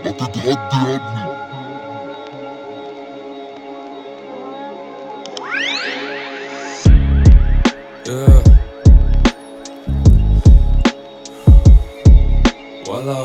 هتتغدي يا ابني Yeah. ولا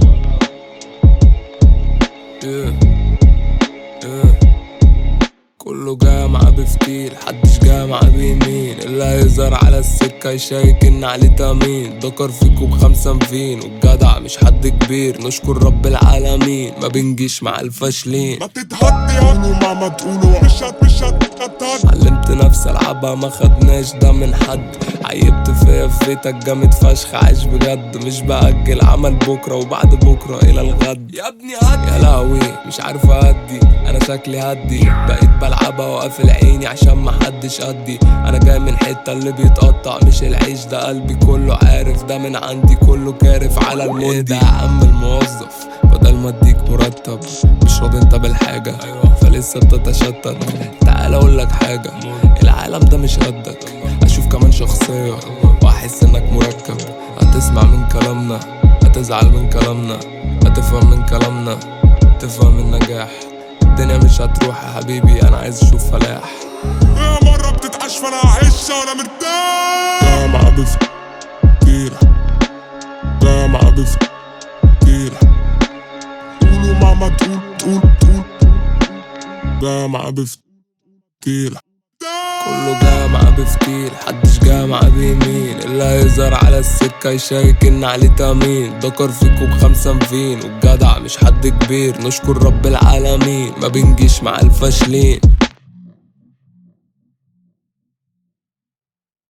yeah. Yeah. كله جامع بفتيل حدش جامع بيمين اللي هيظهر على السكة يشيك ان عليه تامين دكر فيكو بخمسة مفين والجدع مش حد كبير نشكر رب العالمين ما بنجيش مع الفاشلين ما تتهدي قولوا مهما تقولوا مش هت مش هتهدي علمت نفسي العبها ما خدناش ده من حد عيبت فيا في بيتك جامد فشخ عايش بجد مش بأجل عمل بكرة وبعد بكرة إلى الغد يا ابني هدي يا لهوي مش عارف أهدي أنا شكلي هدي بقيت بلعبها وقافل عيني عشان محدش قدي أنا جاي من حتة اللي بيتقطع مش العيش ده قلبي كله عارف ده من عندي كله كارف على المندي ده يا عم الموظف بدل ما اديك مرتب مش راضي انت بالحاجة ايوه فلسه بتتشتت تعال اقول لك حاجة العالم ده مش قدك اشوف كمان شخصية واحس انك مركب هتسمع من كلامنا هتزعل من كلامنا هتفهم من كلامنا تفهم النجاح الدنيا مش هتروح يا حبيبي انا عايز اشوف فلاح يا مرة بتتعش فانا هعيش وانا مرتاح جامعة بفتيرة جامعة بفتيرة قولوا مهما تقول تقول تقول جامعة بفتيرة كله جامع بفتيل حدش جامع بيمين اللي هيظهر على السكة يشيك ان عليه تامين دكر فيكو بخمسة مفين والجدع مش حد كبير نشكر رب العالمين ما بنجيش مع الفاشلين